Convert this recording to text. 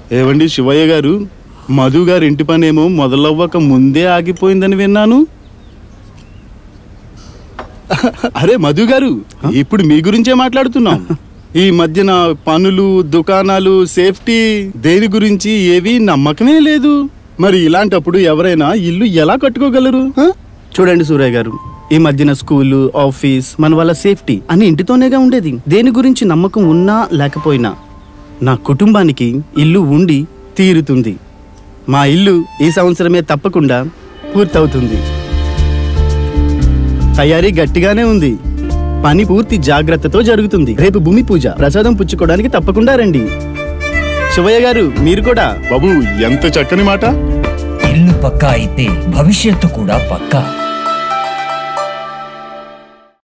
ఏవండి శివయ్య గారు మధు గారి ఇంటి పనేమో మొదలవ్వక ముందే ఆగిపోయిందని విన్నాను అరే మధు గారు ఇప్పుడు మీ గురించే మాట్లాడుతున్నాం ఈ మధ్యన పనులు దుకాణాలు సేఫ్టీ దేని గురించి ఏవి నమ్మకమే లేదు మరి ఇలాంటప్పుడు ఎవరైనా ఇల్లు ఎలా కట్టుకోగలరు హ? చూడండి సూర్య గారు ఈ మధ్యన స్కూలు ఆఫీస్ మన వాళ్ళ సేఫ్టీ అని ఇంటితోనేగా ఉండేది దేని గురించి నమ్మకం ఉన్నా లేకపోయినా నా కుటుంబానికి ఇల్లు ఉండి తీరుతుంది మా ఇల్లు ఈ సంవత్సరమే తప్పకుండా పూర్తవుతుంది తయారీ గట్టిగానే ఉంది పని పూర్తి జాగ్రత్తతో జరుగుతుంది రేపు భూమి పూజ ప్రసాదం పుచ్చుకోవడానికి తప్పకుండా రండి శివయ్య గారు మీరు కూడా బాబు ఎంత చక్కని మాట ఇల్లు పక్కా అయితే భవిష్యత్తు కూడా పక్కా